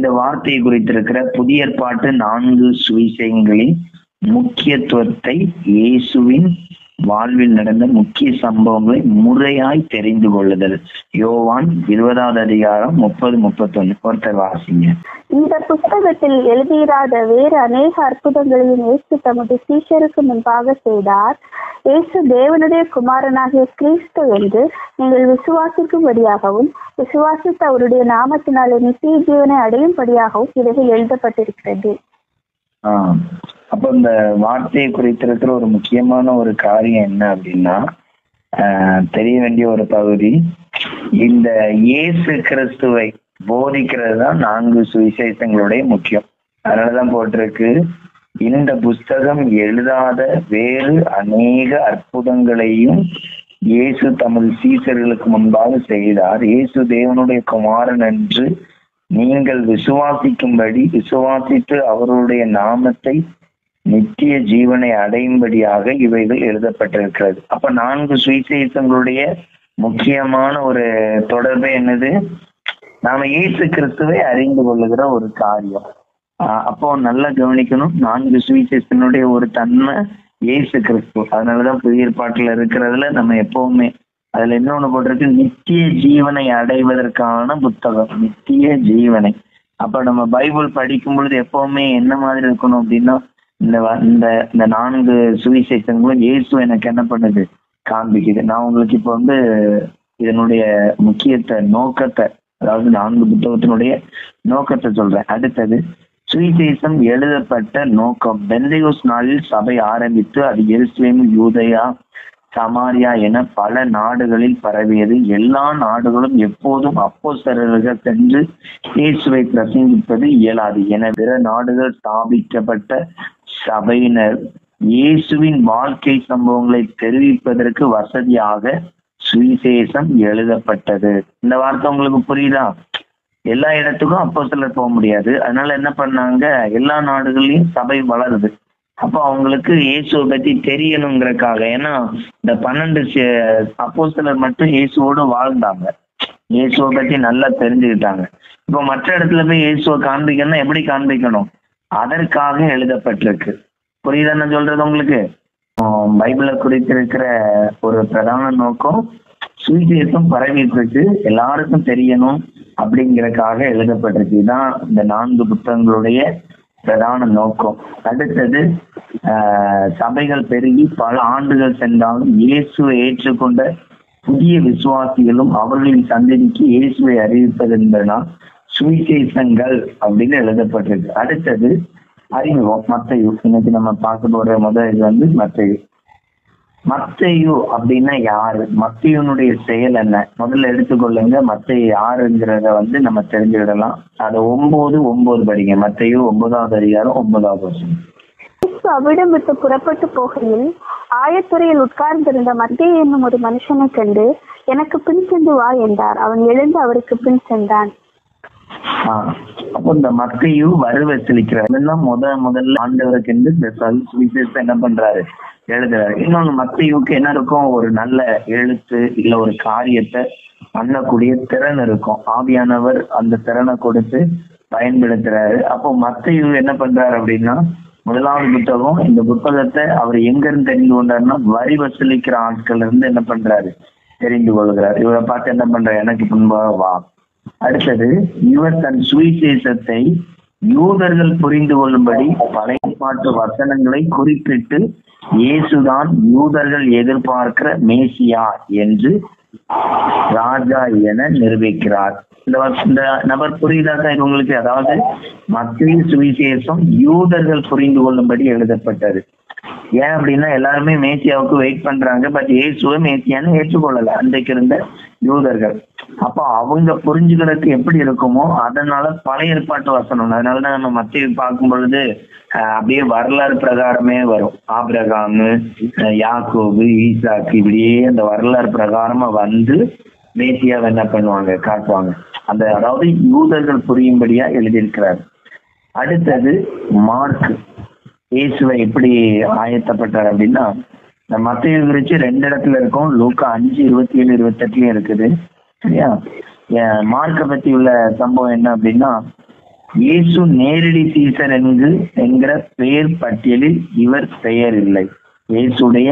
இந்த வார்த்தையை குறித்திருக்கிற புதிய ஏற்பாட்டு நான்கு சுவிசேஷங்களின் முக்கியத்துவத்தை இயேசுவின் வாழ்வில் நடந்த முக்கிய சம்பவங்களை முறையாய் தெரிந்து கொள்ளுதல் யோவான் இருபதாவது அதிகாரம் முப்பது முப்பத்தொன்னு ஒருத்தர் வாசிங்க இந்த புஸ்தகத்தில் எழுதியிராத வேறு அநேக அற்புதங்களையும் இயேசு தமது சீஷருக்கு முன்பாக செய்தார் இயேசு தேவனுடைய குமாரனாகிய கிறிஸ்து என்று நீங்கள் விசுவாசிக்கும்படியாகவும் விசுவாசித்த அவருடைய நாமத்தினாலே நித்திய ஜீவனை அடையும்படியாகவும் இவைகள் எழுதப்பட்டிருக்கிறது ஆஹ் அப்போ இந்த வார்த்தையை குறித்திருக்கிற ஒரு முக்கியமான ஒரு காரியம் என்ன அப்படின்னா ஆஹ் தெரிய வேண்டிய ஒரு பகுதி இந்த இயேசு கிறிஸ்துவை போதிக்கிறது தான் நான்கு சுவிசேஷங்களுடைய முக்கியம் அதனாலதான் போட்டிருக்கு இந்த புஸ்தகம் எழுதாத வேறு அநேக அற்புதங்களையும் இயேசு தமது சீசர்களுக்கு முன்பாக செய்தார் இயேசு தேவனுடைய குமாரன் என்று நீங்கள் விசுவாசிக்கும்படி விசுவாசித்து அவருடைய நாமத்தை நித்திய ஜீவனை அடையும்படியாக இவைகள் எழுதப்பட்டிருக்கிறது அப்ப நான்கு சுவிசேஷங்களுடைய முக்கியமான ஒரு தொடர்பு என்னது நாம இயேசு கிறிஸ்துவை அறிந்து கொள்ளுகிற ஒரு காரியம் ஆஹ் அப்போ நல்லா கவனிக்கணும் நான்கு சுவிசேஷனுடைய ஒரு தன்மை இயேசு கிறிஸ்து அதனாலதான் புதிய ஏற்பாட்டுல இருக்கிறதுல நம்ம எப்பவுமே அதுல இன்னொன்னு போட்டிருக்கு நித்திய ஜீவனை அடைவதற்கான புத்தகம் நித்திய ஜீவனை அப்ப நம்ம பைபிள் படிக்கும் பொழுது எப்பவுமே என்ன மாதிரி இருக்கணும் அப்படின்னா இந்த வ- இந்த இந்த நான்கு சுவிசேஷங்களும் இயேசு எனக்கு என்ன பண்ணுது காண்பிக்குது நான் உங்களுக்கு இப்போ வந்து இதனுடைய முக்கியத்தை நோக்கத்தை அதாவது நான்கு புத்தகத்தினுடைய நோக்கத்தை சொல்றேன் அடுத்தது சுவிசேஷம் எழுதப்பட்ட நோக்கம் பெந்தையோஸ் நாளில் சபை ஆரம்பித்து அது எருசலேம் யூதயா சமாரியா என பல நாடுகளில் பரவியது எல்லா நாடுகளும் எப்போதும் அப்போஸ்தலர்கள் சென்று இயேசுவை பிரசங்கிப்பது இயலாது என பிற நாடுகள் ஸ்தாபிக்கப்பட்ட சபையினர் இயேசுவின் வாழ்க்கை சம்பவங்களை தெரிவிப்பதற்கு வசதியாக சுவிசேஷம் எழுதப்பட்டது இந்த வார்த்தை உங்களுக்கு புரியுதா எல்லா இடத்துக்கும் அப்போ சிலர் போக முடியாது அதனால என்ன பண்ணாங்க எல்லா நாடுகள்லயும் சபை வளருது அப்போ அவங்களுக்கு இயேசுவை பத்தி தெரியணுங்கிறக்காக ஏன்னா இந்த பன்னெண்டு அப்போ சிலர் மட்டும் இயேசுவோடு வாழ்ந்தாங்க இயேசுவை பத்தி நல்லா தெரிஞ்சுக்கிட்டாங்க இப்போ மற்ற இடத்துல போய் இயேசுவை காண்பிக்கணும்னா எப்படி காண்பிக்கணும் அதற்காக எழுதப்பட்டிருக்கு புரியுதா நான் சொல்றது உங்களுக்கு ஆஹ் பைபிளை குறித்திருக்கிற ஒரு பிரதான நோக்கம் சுவிசேஷம் பரவிட்டு இருக்கு எல்லாருக்கும் தெரியணும் அப்படிங்கறக்காக எழுதப்பட்டிருக்கு இதுதான் இந்த நான்கு புத்தகங்களுடைய பிரதான நோக்கம் அடுத்தது ஆஹ் சபைகள் பெருகி பல ஆண்டுகள் சென்றாலும் இயேசுவை ஏற்றுக்கொண்ட புதிய விசுவாசிகளும் அவர்களின் சந்ததிக்கு இயேசுவை அறிவிப்பது என்பதனால் சுவிசேஷங்கள் அப்படின்னு எழுதப்பட்டிருக்கு அடுத்தது அறிமுகம் மத்தையு இன்னைக்கு நம்ம பார்க்க போற முதல் இது வந்து மத்தையு மத்தையு அப்படின்னா யாரு மத்தையுனுடைய செயல் என்ன முதல்ல எடுத்துக்கொள்ளுங்க மத்தையு யாருங்கிறத வந்து நம்ம தெரிஞ்சுக்கிடலாம் அது ஒன்பது ஒன்பது படிங்க மத்தையு ஒன்பதாவது அதிகாரம் ஒன்பதாவது வருஷம் இயேசு அவ்விடம் விட்டு புறப்பட்டு போகையில் ஆயத்துறையில் உட்கார்ந்திருந்த மத்திய என்னும் ஒரு மனுஷனை கண்டு எனக்கு பின் சென்று வா என்றார் அவன் எழுந்து அவருக்கு பின் சென்றான் ஆஹ் அப்போ இந்த மத்தையு வருவசலிக்கிறார் இதெல்லாம் முத முதல்ல ஆண்டவருக்கு என்று இந்த சல்- சுவிசேஷத்தை என்ன பண்றாரு எழுதுறாரு இன்னொன்னு மத்தையுக்கு என்ன இருக்கும் ஒரு நல்ல எழுத்து இல்ல ஒரு காரியத்தை பண்ணக்கூடிய திறன் இருக்கும் ஆவியானவர் அந்த திறனை கொடுத்து பயன்படுத்துறாரு அப்போ மத்தையு என்ன பண்றாரு அப்படின்னா முதலாவது புத்தகம் இந்த புத்தகத்தை அவர் எங்க இருந்து தெரிந்து கொண்டாருன்னா வரி வசூலிக்கிற ஆட்கள் இருந்து என்ன பண்றாரு தெரிந்து கொள்கிறார் இவரை பார்த்து என்ன பண்றாரு எனக்கு முன்பாக வா அடுத்தது இவர் தன் சுவிசேஷத்தை யூதர்கள் புரிந்து கொள்ளும்படி பழைய பாட்டு வசனங்களை குறிப்பிட்டு இயேசுதான் யூதர்கள் எதிர்பார்க்கிற மேசியா என்று ராஜா என நிரூபிக்கிறார் இந்த வச- இந்த நபர் புரியுதா சார் உங்களுக்கு அதாவது மத்திய சுவிசேஷம் யூதர்கள் புரிந்து கொள்ளும்படி எழுதப்பட்டது ஏன் அப்படின்னா எல்லாருமே மேசியாவுக்கு வெயிட் பண்றாங்க பட் இயேசுவை மேசியான்னு ஏற்றுக்கொள்ளல அன்றைக்கு இருந்த யூதர்கள் அப்போ அவங்க புரிஞ்சுக்கிறதுக்கு எப்படி இருக்குமோ அதனால பழைய ஏற்பாட்டு வசனம் அதனாலதான் நம்ம மத்திய பார்க்கும் பொழுது ஆஹ், அப்படியே வரலாறு பிரகாரமே வரும் ஆபிரகாமு ஆஹ், யாக்கோபு ஈசாக்கு இப்படியே அந்த வரலாறு பிரகாரமா வந்து மேசியாவை என்ன பண்ணுவாங்க காட்டுவாங்க அந்த அதாவது யூதர்கள் புரியும்படியா எழுதியிருக்கிறார் அடுத்தது மார்க் இயேசுவை எப்படி ஆயத்தப்பட்டார் அப்படின்னா இந்த மத்திய குறிச்சு ரெண்டு இடத்துல இருக்கும் லூக்கா அஞ்சு இருபத்தி ஏழு இருபத்தெட்டுலயும் இருக்குது சரியா ஏன் மார்க்கை பத்தி உள்ள சம்பவம் என்ன அப்படின்னா இயேசு நேரடி சீசர் என்கு என்கிற பெயர் பட்டியலில் இவர் பெயர் இல்லை இயேசுடைய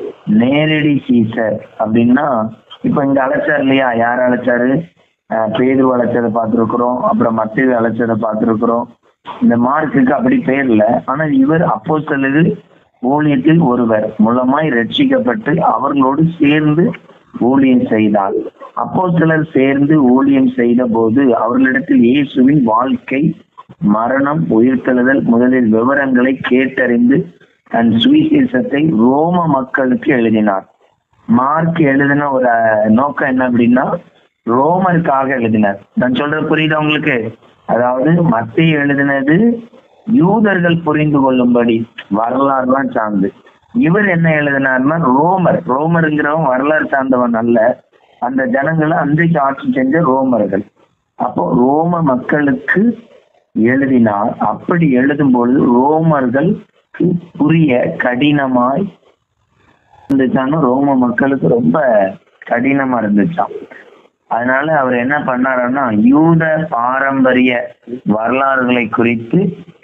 நேரடி சீசர் அப்படின்னா இப்ப இங்க அழைச்சார் இல்லையா யார் அழைச்சாரு அஹ் பேதுரு அழைச்சதை பார்த்திருக்கிறோம் அப்புறம் மத்திய அழைச்சதை பார்த்திருக்கிறோம் இந்த மார்க்குக்கு அப்படி பேர் இல்ல ஆனால் இவர் அப்போ ஊழியத்தில் ஒருவர் மூலமாய் ரட்சிக்கப்பட்டு அவர்களோடு சேர்ந்து ஊழியம் செய்தார் அப்போ சிலர் சேர்ந்து ஊழியம் செய்த போது அவர்களிடத்தில் இயேசுவின் வாழ்க்கை மரணம் உயிர்த்தெழுதல் முதலில் விவரங்களை கேட்டறிந்து தன் சுவிசேஷத்தை ரோம மக்களுக்கு எழுதினார் மார்க் எழுதின ஒரு அஹ், நோக்கம் என்ன அப்படின்னா ரோமருக்காக எழுதினார் நான் சொல்றது புரியுதா உங்களுக்கு அதாவது மத்திய எழுதினது யூதர்கள் புரிந்து கொள்ளும்படி வரலாறு தான் சார்ந்து இவர் என்ன எழுதினார்னா ரோமர் ரோமருங்கிறவன் வரலாறு சார்ந்தவன் அல்ல அந்த ஜனங்களை அன்றைக்கு ஆட்சி செஞ்ச ரோமர்கள் அப்போ ரோம மக்களுக்கு எழுதினார் அப்படி எழுதும் பொழுது ரோமர்களுக்கு புரிய கடினமாய் இருந்துச்சான்னு ரோம மக்களுக்கு ரொம்ப கடினமா இருந்துச்சாம் அதனால அவர் என்ன பண்ணாருன்னா யூத பாரம்பரிய வரலாறுகளை குறித்து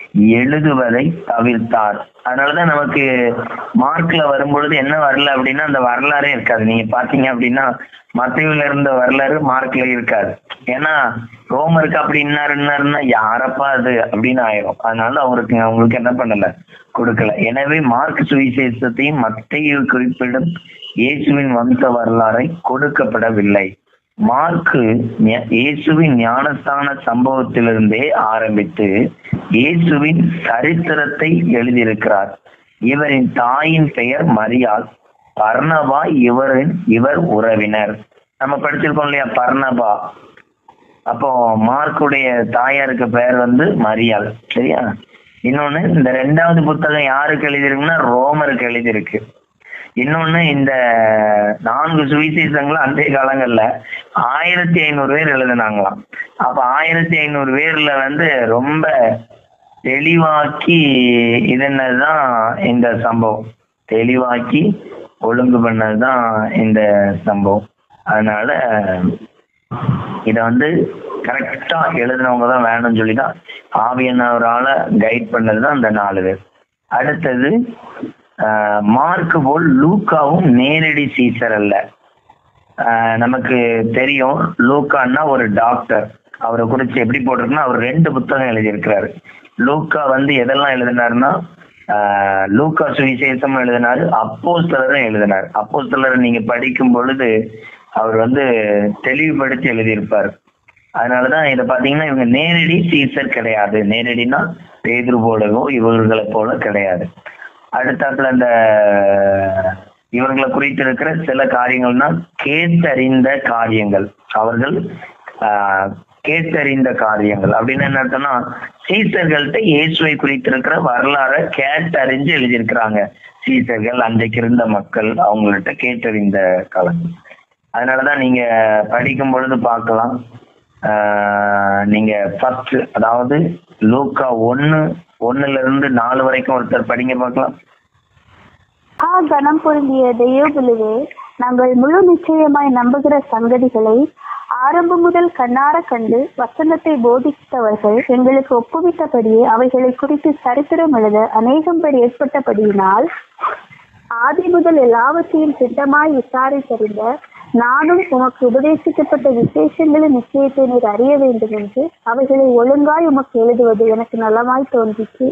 எழுதுவதை தவிர்த்தார் அதனாலதான் நமக்கு மார்க்ல வரும்பொழுது என்ன வரல அப்படின்னா அந்த வரலாறே இருக்காது நீங்க பாத்தீங்க அப்படின்னா மத்தையில இருந்த வரலாறு மார்க்ல இருக்காது ஏன்னா ரோமருக்கு அப்படி இன்னார் இன்னாருன்னா யாரப்பா அது அப்படின்னு ஆயிரும் அதனால அவருக்கு அவங்களுக்கு என்ன பண்ணல கொடுக்கல எனவே மார்க் சுவிசேஷத்தையும் மத்தையை குறிப்பிடும் இயேசுவின் வம்ச வரலாறை கொடுக்கப்படவில்லை மார்க்கு ஞ- இயேசுவின் ஞானஸ்தான சம்பவத்திலிருந்தே ஆரம்பித்து இயேசுவின் சரித்திரத்தை எழுதியிருக்கிறார் இவரின் தாயின் பெயர் மரியாள் பர்ணபா இவரின் இவர் உறவினர் நம்ம படிச்சிருக்கோம் இல்லையா பர்ணபா அப்போ மார்க்குடைய தாயாருக்கு பெயர் வந்து மரியாள் சரியா இன்னொன்னு இந்த ரெண்டாவது புத்தகம் யாருக்கு எழுதியிருக்குன்னா ரோமருக்கு எழுதியிருக்கு இன்னொன்னு இந்த நான்கு சுவிசேஷங்களும் அன்றைய காலங்கள்ல ஆயிரத்தி ஐநூறு பேர் எழுதினாங்களாம் அப்ப ஆயிரத்தி ஐநூறு பேர்ல வந்து ரொம்ப தெளிவாக்கி இதென்னதுதான் இந்த சம்பவம் தெளிவாக்கி ஒழுங்கு பண்ணதுதான் இந்த சம்பவம் அதனால இத வந்து கரெக்டா எழுதினவங்க தான் வேணும்னு சொல்லி தான் ஆவியனவரால கைட் பண்ணது தான் அந்த நாலு பேர் அடுத்தது ஆஹ், மார்க் போல் லூக்காவும் நேரடி சீசர் அல்ல ஆஹ், நமக்கு தெரியும் லூக்கான்னா ஒரு டாக்டர் அவரை குறிச்சு எப்படி போட்டிருக்குன்னா அவர் ரெண்டு புத்தகம் எழுதியிருக்கிறாரு லூக்கா வந்து எதெல்லாம் எழுதினாருன்னா ஆஹ், லூக்கா சுவிசேஷம் எழுதினாரு அப்போ சிலரும் எழுதினார் அப்போ சிலர் நீங்க படிக்கும் பொழுது அவர் வந்து தெளிவுபடுத்தி எழுதியிருப்பார் அதனாலதான் இதை பாத்தீங்கன்னா இவங்க நேரடி சீசர் கிடையாது நேரடினா பேதுரு போலவோ இவர்களை போல கிடையாது அடுத்தாப்புல அந்த இவர்களை குறித்து இருக்கிற சில காரியங்கள்னா கேட்டறிந்த காரியங்கள் அவர்கள் ஆஹ், கேட்டறிந்த காரியங்கள் அப்படின்னு என்ன அர்த்தம்னா சீசர்கள்ட்ட இயேசுவை குறித்திருக்கிற வரலாறை கேட்டறிஞ்சு எழுதியிருக்கிறாங்க சீசர்கள் அன்றைக்கு இருந்த மக்கள் அவங்கள்ட்ட கேட்டறிந்த காலங்கள் அதனாலதான் நீங்க படிக்கும் பொழுது பார்க்கலாம் ஆஹ், நீங்க ஃபர்ஸ்ட் அதாவது லூக்கா ஒன்னு ஒண்ணுல இருந்து நாலு வரைக்கும் ஒருத்தர் படிங்க பார்க்கலாம் ஆ கனம் பொருந்திய தெய்வபிலுவே நாங்கள் முழு நிச்சயமாய் நம்புகிற சங்கதிகளை ஆரம்பம் முதல் கண்ணார கண்டு வசனத்தை போதித்தவர்கள் எங்களுக்கு ஒப்புவித்தபடியே அவைகளை குறித்து சரித்திரம் எழுத அநேகம் பேர் ஏற்பட்டபடியினால் ஆதி முதல் எல்லாவற்றையும் திட்டமாய் விசாரித்தறிந்த நானும் உமக்கு உபதேசிக்கப்பட்ட விசேஷங்களின் நிச்சயத்தை நீர் அறிய வேண்டும் என்று அவைகளை ஒழுங்காய் உமக்கு எழுதுவது எனக்கு நலமாய் தோன்றிச்சு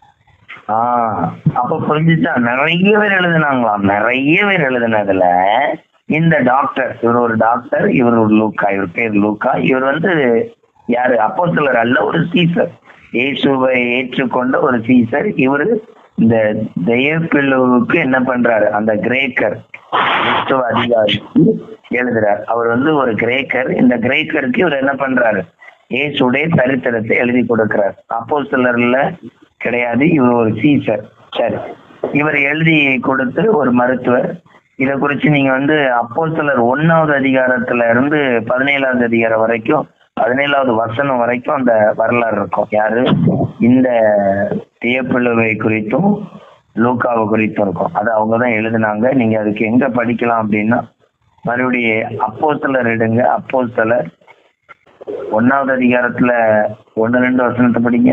ஆஹ் அப்ப புரிஞ்சுச்சா நிறைய பேர் எழுதுனாங்களாம் நிறைய பேர் எழுதுனதுல இந்த டாக்டர் இவர் ஒரு டாக்டர் இவர் ஒரு லூக்கா இவர் பேர் லூக்கா இவர் வந்து யாரு அப்போ அல்ல ஒரு சீசர் இயேசுவை ஏற்றுக்கொண்ட ஒரு சீசர் இவரு இந்த தெய்வப்பிள்ளுவுக்கு என்ன பண்றாரு அந்த கிரேக்கர் கிறிஸ்துவ அதிகாரிக்கு எழுதுறார் அவர் வந்து ஒரு கிரேக்கர் இந்த கிரேக்கருக்கு இவர் என்ன பண்றாரு இயேசுடைய சரித்திரத்தை எழுதி கொடுக்கிறார் அப்போ சிலர்ல கிடையாது இவர் ஒரு சீசர் சரி இவர் எழுதி கொடுத்து ஒரு மருத்துவர் இதை குறிச்சு நீங்க வந்து அப்போ சிலர் ஒன்னாவது அதிகாரத்துல இருந்து பதினேழாவது அதிகாரம் வரைக்கும் பதினேழாவது வசனம் வரைக்கும் அந்த வரலாறு இருக்கும் யாரு இந்த தியப்பிள்ளுவை குறித்தும் லூக்காவை குறித்தும் இருக்கும் அது அவங்க தான் எழுதுனாங்க நீங்க அதுக்கு எங்க படிக்கலாம் அப்படின்னா மறுபடியும் அப்போ சிலர் எடுங்க அப்போ சிலர் ஒன்னாவது அதிகாரத்துல ஒன்னு ரெண்டு வசனத்தை படிங்க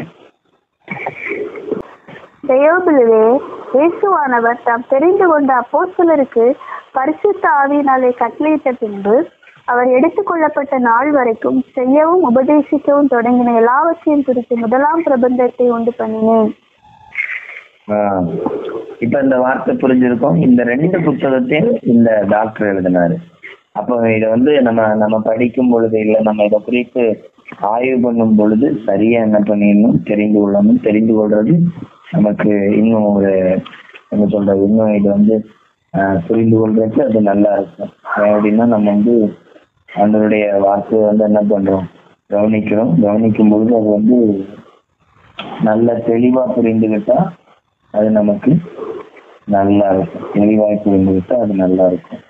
தெயோபிலுவே இயேசுவானவர் தாம் தெரிந்து கொண்ட அப்போஸ்தலருக்கு பரிசுத்த ஆவியினாலே கட்டளையிட்ட பின்பு அவர் எடுத்துக்கொள்ளப்பட்ட நாள் வரைக்கும் செய்யவும் உபதேசிக்கவும் தொடங்கின எல்லாவற்றையும் குறித்து முதலாம் பிரபந்தத்தை உண்டு பண்ணினேன் ஆஹ் இப்ப இந்த வார்த்தை புரிஞ்சிருக்கும் இந்த ரெண்டு புத்தகத்தையும் இந்த டாக்டர் எழுதினாரு அப்போ இதை வந்து நம்ம நம்ம படிக்கும் பொழுது இல்ல நம்ம இதை குறித்து ஆய்வு பண்ணும் பொழுது சரியா என்ன பண்ணிடணும் தெரிந்து கொள்ளணும் தெரிந்து கொள்றது நமக்கு இன்னும் ஒரு என்ன சொல்றது இன்னும் இது வந்து ஆஹ் புரிந்து கொள்றதுக்கு அது நல்லா இருக்கும் ஏன் அப்படின்னா நம்ம வந்து அவங்களுடைய வார்த்தையை வந்து என்ன பண்றோம் கவனிக்கிறோம் கவனிக்கும் பொழுது அது வந்து நல்ல தெளிவா புரிந்துகிட்டா அது நமக்கு நல்லா இருக்கும் தெளிவாய் புரிந்துகிட்டா அது நல்லா இருக்கும்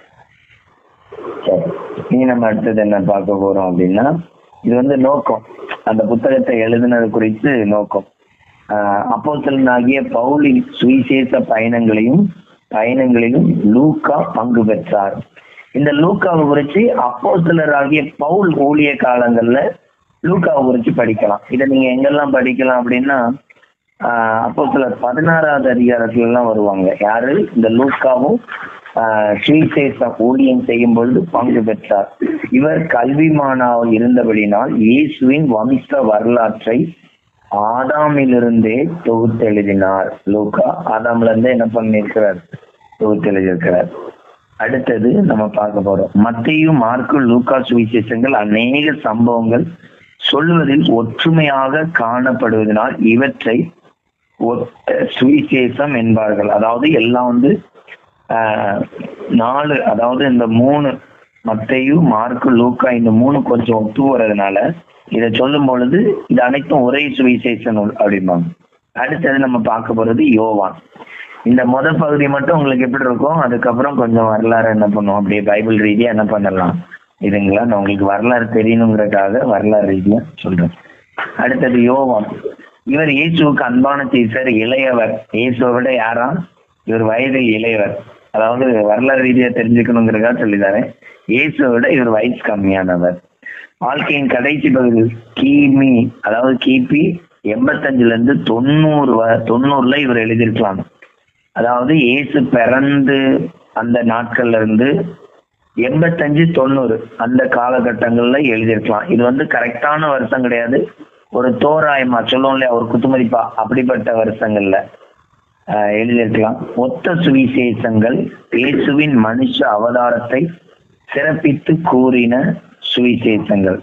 சரி இனி நம்ம அடுத்தது என்ன பார்க்க போறோம் அப்படின்னா இது வந்து நோக்கம் அந்த புத்தகத்தை எழுதினது குறித்து நோக்கம் அப்போசலனாகிய பவுலின் சுவிசேஷ பயணங்களையும் பயணங்களிலும் லூக்கா பங்கு பெற்றார் இந்த லூக்காவை குறித்து அப்போஸ்தலராகிய பவுல் ஊழிய காலங்கள்ல லூக்காவை குறித்து படிக்கலாம் இதை நீங்க எங்கெல்லாம் படிக்கலாம் அப்படின்னா அப்போ சிலர் பதினாறாவது அதிகாரத்துல எல்லாம் வருவாங்க யாரு இந்த லூக்காவும் ஆஹ் சுவிசேஷ ஊழியம் செய்யும் பொழுது பங்கு பெற்றார் இவர் கல்விமானாக இருந்தபடினால் இயேசுவின் வம்ச வரலாற்றை ஆதாமிலிருந்தே தொகுத்து எழுதினார் லூக்கா ஆதாம்ல இருந்தே என்ன பண்ணியிருக்கிறார் தொகுத்து எழுதியிருக்கிறார் அடுத்தது நம்ம பார்க்க போறோம் மத்தையும் மார்க்கு லூக்கா சுவிசேஷங்கள் அநேக சம்பவங்கள் சொல்வதில் ஒற்றுமையாக காணப்படுவதனால் இவற்றை ஒத்த சுவிசேஷம் என்பார்கள் அதாவது எல்லாம் வந்து ஆஹ், நாலு அதாவது இந்த மூணு மத்தையும் மார்க்கு லூக்கா இந்த மூணு கொஞ்சம் ஒத்து வர்றதுனால இதை சொல்லும் பொழுது இது அனைத்தும் ஒரே சுவிசேஷ நூல் அப்படிம்பாங்க அடுத்தது நம்ம பார்க்க போறது யோவான் இந்த முத பகுதி மட்டும் உங்களுக்கு எப்படி இருக்கும் அதுக்கப்புறம் கொஞ்சம் வரலாறு என்ன பண்ணுவோம் அப்படியே பைபிள் ரீதியா என்ன பண்ணலாம் இதுங்களா நான் உங்களுக்கு வரலாறு தெரியணுங்கிறதுக்காக வரலாறு ரீதியா சொல்றேன் அடுத்தது யோவான் இவர் இயேசுவுக்கு அன்பான டீச்சர் இளையவர் இயேசுவை விட யாரா இவர் வயதில் இளையவர் அதாவது வரலாறு ரீதியா தெரிஞ்சுக்கணுங்கிறதுக்காக சொல்லிதாரேன் இயேசுவை விட இவர் வயசு கம்மியானவர் வாழ்க்கையின் கடைசி பகுதி கிமி அதாவது கிபி எண்பத்தஞ்சுல இருந்து தொண்ணூறு வ- தொண்ணூறுல இவர் எழுதியிருக்கலாம் அதாவது இயேசு பிறந்து அந்த நாட்கள்ல இருந்து எண்பத்தஞ்சு தொண்ணூறு அந்த காலகட்டங்கள்ல எழுதியிருக்கலாம் இது வந்து கரெக்டான வருஷம் கிடையாது ஒரு தோராயமா சொல்லுவோம் இல்லையா ஒரு குத்துமதிப்பா அப்படிப்பட்ட வருஷங்கள்ல ஆஹ், எழுதியிருக்கலாம் ஒத்த சுவிசேஷங்கள் இயேசுவின் மனுஷ அவதாரத்தை சிறப்பித்து கூறின சுவிசேஷங்கள்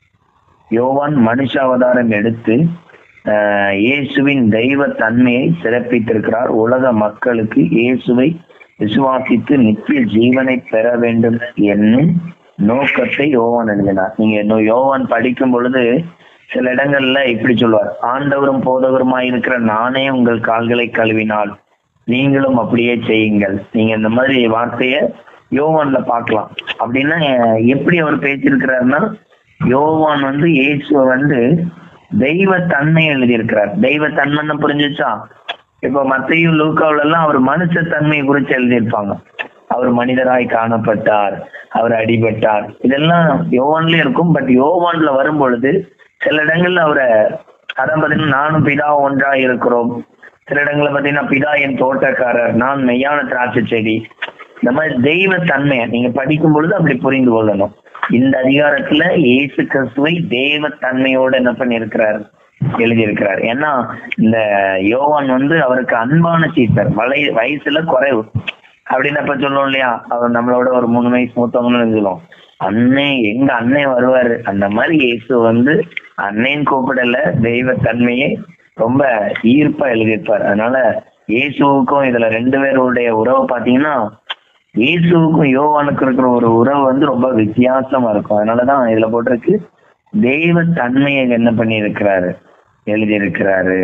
யோவான் மனுஷ அவதாரம் எடுத்து ஆஹ், இயேசுவின் தெய்வ தன்மையை சிறப்பித்திருக்கிறார் உலக மக்களுக்கு இயேசுவை விசுவாசித்து நித்திய ஜீவனை பெற வேண்டும் என்னும் நோக்கத்தை யோவான் எழுதினார் நீங்க இன்னும் யோவான் படிக்கும் பொழுது சில இடங்கள்ல இப்படி சொல்வார் ஆண்டவரும் போதவருமாய் இருக்கிற நானே உங்கள் கால்களை கழுவினால் நீங்களும் அப்படியே செய்யுங்கள் நீங்க இந்த மாதிரி வார்த்தைய யோவான்ல பார்க்கலாம் அப்படின்னா அஹ், எப்படி அவர் பேசியிருக்கிறாருன்னா யோவான் வந்து இயேசுவை வந்து தெய்வ தன்மை எழுதியிருக்கிறார் தெய்வ தன்மைன்னு புரிஞ்சுச்சா இப்ப மத்தையும் லூக்காவுல எல்லாம் அவர் மனுஷ தன்மையை குறித்து எழுதியிருப்பாங்க அவர் மனிதராய் காணப்பட்டார் அவர் அடிபட்டார் இதெல்லாம் யோவான்லயும் இருக்கும் பட் யோவான்ல வரும் பொழுது சில இடங்கள்ல அவரை அதான் பாத்தீங்கன்னா நானும் பிதா ஒன்றா இருக்கிறோம் சில இடங்கள்ல பாத்தீங்கன்னா பிதா என் தோட்டக்காரர் நான் மெய்யான திராட்சை செடி இந்த மாதிரி தெய்வ தன்மையை நீங்க படிக்கும் பொழுது அப்படி புரிந்து கொள்ளணும் இந்த அதிகாரத்துல இயேசு கிறிஸ்துவை தெய்வ தன்மையோட என்ன பண்ணியிருக்கிறார் எழுதியிருக்கிறார் ஏன்னா இந்த யோவான் வந்து அவருக்கு அன்பான சீசர் வலை வயசுல குறைவு அப்படின்னு அப்ப சொல்லுவோம் இல்லையா அவர் நம்மளோட ஒரு மூணு வயசு மூத்தவங்கன்னு சொல்லுவோம் அண்ணே எங்க அண்ணன் வருவாரு அந்த மாதிரி இயேசு வந்து அண்ணன் கூப்பிடல தெய்வ தன்மையை ரொம்ப ஈர்ப்பா எழுதியிருப்பார் அதனால இயேசுவுக்கும் இதுல ரெண்டு பேருடைய உறவு பாத்தீங்கன்னா இயேசுவுக்கும் யோவானுக்கும் இருக்கிற ஒரு உறவு வந்து ரொம்ப வித்தியாசமா இருக்கும் அதனாலதான் இதுல போட்டிருக்கு தெய்வ தன்மையை என்ன பண்ணி இருக்கிறாரு எழுதியிருக்கிறாரு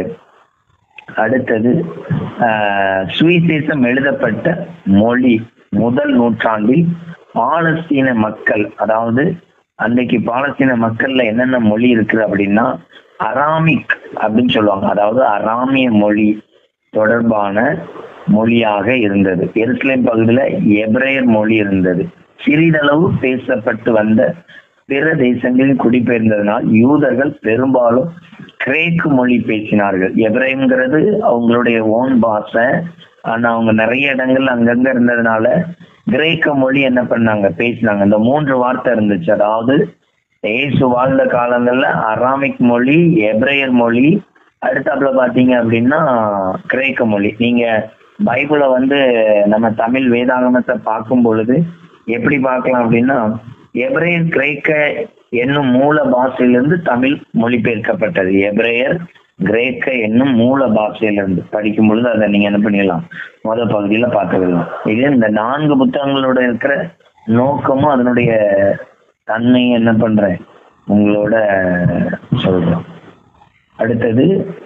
அடுத்தது ஆஹ், சுவிசேஷம் எழுதப்பட்ட மொழி முதல் நூற்றாண்டில் பாலஸ்தீன மக்கள் அதாவது அன்னைக்கு பாலஸ்தீன மக்கள்ல என்னென்ன மொழி இருக்குது அப்படின்னா அராமிக் அப்படின்னு சொல்லுவாங்க அதாவது அராமிய மொழி தொடர்பான மொழியாக இருந்தது எருசலேம் பகுதியில எபிரேயர் மொழி இருந்தது சிறிதளவு பேசப்பட்டு வந்த பிற தேசங்களில் குடிபெயர்ந்ததனால் யூதர்கள் பெரும்பாலும் கிரேக்கு மொழி பேசினார்கள் எப்ரைம்ங்கிறது அவங்களுடைய ஓன் பாஷை ஆனா அவங்க நிறைய இடங்கள்ல அங்கங்க இருந்ததுனால கிரேக்க மொழி என்ன பண்ணாங்க பேசினாங்க இந்த மூன்று வார்த்தை இருந்துச்சு அதாவது இயேசு வாழ்ந்த காலங்கள்ல அராமிக் மொழி எப்ரையர் மொழி அடுத்தாப்புல பாத்தீங்க அப்படின்னா கிரேக்க மொழி நீங்க பைபிளை வந்து நம்ம தமிழ் வேதாகமத்தை பார்க்கும் பொழுது எப்படி பார்க்கலாம் அப்படின்னா எப்ரேயர் கிரேக்க என்னும் மூல பாஷையிலிருந்து தமிழ் மொழிபெயர்க்கப்பட்டது எப்ரேயர் கிரேக்க என்னும் மூல பாஷையிலிருந்து படிக்கும் பொழுது அதை நீங்க என்ன பண்ணிடலாம் முத பகுதியில பார்த்துக்கலாம் இது இந்த நான்கு புத்தகங்களோட இருக்கிற நோக்கமும் அதனுடைய தன்மையும் என்ன பண்றேன் உங்களோட சொல்றோம் அடுத்தது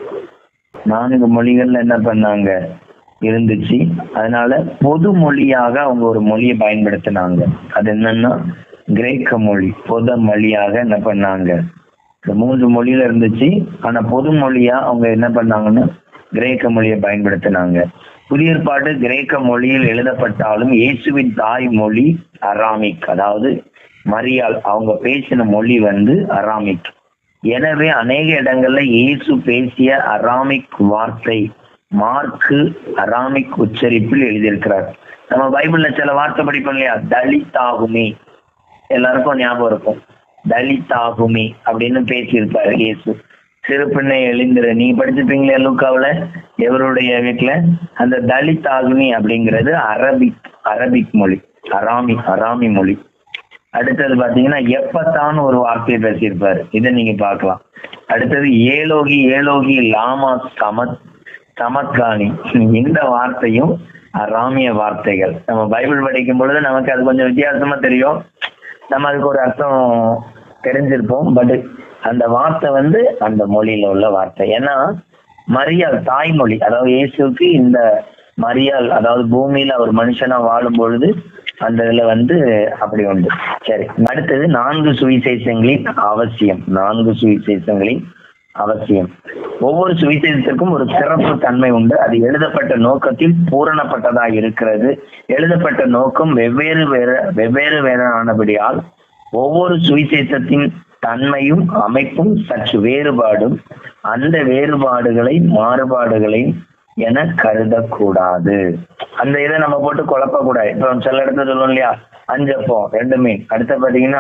நான்கு மொழிகள்ல என்ன பண்ணாங்க இருந்துச்சு அதனால பொது மொழியாக அவங்க ஒரு மொழியை பயன்படுத்தினாங்க அது என்னன்னா கிரேக்க மொழி பொது மொழியாக என்ன பண்ணாங்க இந்த மூன்று மொழியில இருந்துச்சு ஆனா பொது மொழியா அவங்க என்ன பண்ணாங்கன்னா கிரேக்க மொழியை பயன்படுத்தினாங்க புதிய ஏற்பாடு கிரேக்க மொழியில் எழுதப்பட்டாலும் இயேசுவின் தாய் மொழி அராமிக் அதாவது மரியாள் அவங்க பேசின மொழி வந்து அராமிக் எனவே அநேக இடங்கள்ல இயேசு பேசிய அராமிக் வார்த்தை மார்க்கு அராமிக் உச்சரிப்பில் எழுதியிருக்கிறார் நம்ம பைபிள்ல சில வார்த்தை படிப்போம் இல்லையா தலித்தாகுமி எல்லாருக்கும் ஞாபகம் இருக்கும் தலித்தாகுமி அப்படின்னு பேசியிருப்பாரு இயேசு சிறு பிள்ளை எழுந்திரு நீங்க படிச்சிருப்பீங்களா லூக்காவுல எவருடைய வீட்டுல அந்த தலித் ஆகுமி அப்படிங்கிறது அரபிக் அரபிக் மொழி அராமி அராமி மொழி அடுத்தது பாத்தீங்கன்னா எப்பத்தான் ஒரு வார்த்தையை பேசியிருப்பாரு இதை நீங்க பார்க்கலாம் அடுத்தது ஏலோகி ஏலோகி லாமா சமத் சமத்கானி இந்த வார்த்தையும் அராமிய வார்த்தைகள் நம்ம பைபிள் படிக்கும் பொழுது நமக்கு அது கொஞ்சம் வித்தியாசமா தெரியும் நம்ம அதுக்கு ஒரு அர்த்தம் தெரிஞ்சிருப்போம் பட் அந்த வார்த்தை வந்து அந்த மொழியில உள்ள வார்த்தை ஏன்னா மரியாள் தாய்மொழி அதாவது இயேசுக்கு இந்த மரியாள் அதாவது பூமியில அவர் மனுஷனா வாழும் பொழுது அந்த இதுல வந்து அப்படி உண்டு சரி அடுத்தது நான்கு சுவிசேஷங்களின் அவசியம் நான்கு சுவிசேஷங்களின் அவசியம் ஒவ்வொரு சுவிசேஷத்திற்கும் ஒரு சிறப்பு தன்மை உண்டு அது எழுதப்பட்ட நோக்கத்தில் பூரணப்பட்டதா இருக்கிறது எழுதப்பட்ட நோக்கம் வெவ்வேறு வேற வெவ்வேறு வேறானபடியால் ஒவ்வொரு சுவிசேஷத்தின் தன்மையும் அமைப்பும் சற்று வேறுபாடும் அந்த வேறுபாடுகளை மாறுபாடுகளை என கருதக்கூடாது அந்த இதை நம்ம போட்டு குழப்ப கூடாது இப்போ சில இடத்துல சொல்லுவோம் இல்லையா அஞ்சப்பம் ரெண்டு மீன் அடுத்த பாத்தீங்கன்னா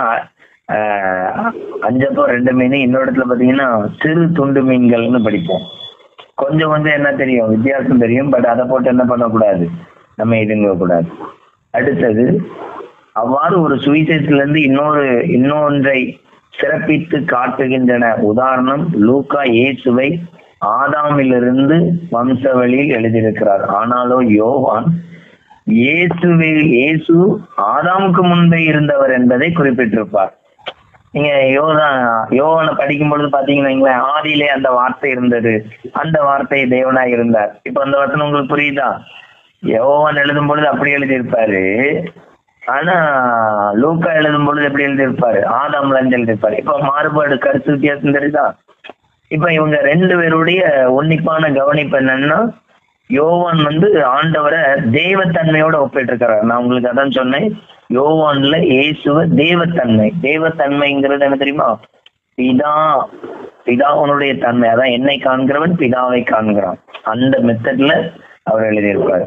ஆஹ், அஞ்சப்பம் ரெண்டு மீன் இன்னொரு இடத்துல பாத்தீங்கன்னா சிறு துண்டு மீன்கள்னு படிப்போம் கொஞ்சம் கொஞ்சம் என்ன தெரியும் வித்தியாசம் தெரியும் பட் அதை போட்டு என்ன பண்ணக்கூடாது நம்ம இதுங்க கூடாது அடுத்தது அவ்வாறு ஒரு சுவிசேஷத்துல இருந்து இன்னொரு இன்னொன்றை சிறப்பித்து காட்டுகின்றன உதாரணம் லூக்கா இயேசுவை ஆதாமிலிருந்து வம்சவழியில் எழுதியிருக்கிறார் ஆனாலோ யோவான் இயேசுவை இயேசு ஆதாமுக்கு முன்பே இருந்தவர் என்பதை குறிப்பிட்டிருப்பார் நீங்க யோகா யோகனை படிக்கும் பொழுது பாத்தீங்கன்னா வைங்களேன், ஆதியிலே அந்த வார்த்தை இருந்தது அந்த வார்த்தை தேவனாய் இருந்தார் இப்ப அந்த வசனம் உங்களுக்கு புரியுதா யோவான் எழுதும் பொழுது அப்படி எழுதியிருப்பாரு ஆனா லூக்கா எழுதும் பொழுது எப்படி எழுதியிருப்பாரு ஆதாம் லஞ்சு எழுதியிருப்பாரு இப்ப மாறுபாடு கருத்து வித்தியாசம் தெரியுதா இப்ப இவங்க ரெண்டு பேருடைய உன்னிப்பான கவனிப்பு என்னன்னா யோவான் வந்து ஆண்டவரை தெய்வத்தன்மையோட ஒப்பிட்டிருக்கிறார் நான் உங்களுக்கு அதான் சொன்னேன் யோவான்ல இயேசுவ தெய்வத்தன்மை தெய்வத்தன்மைங்கிறது என்ன தெரியுமா பிதா பிதாவனுடைய தன்மை அதான் என்னை காண்கிறவன் பிதாவை காண்கிறான் அந்த மெத்தட்ல அவர் எழுதியிருப்பார்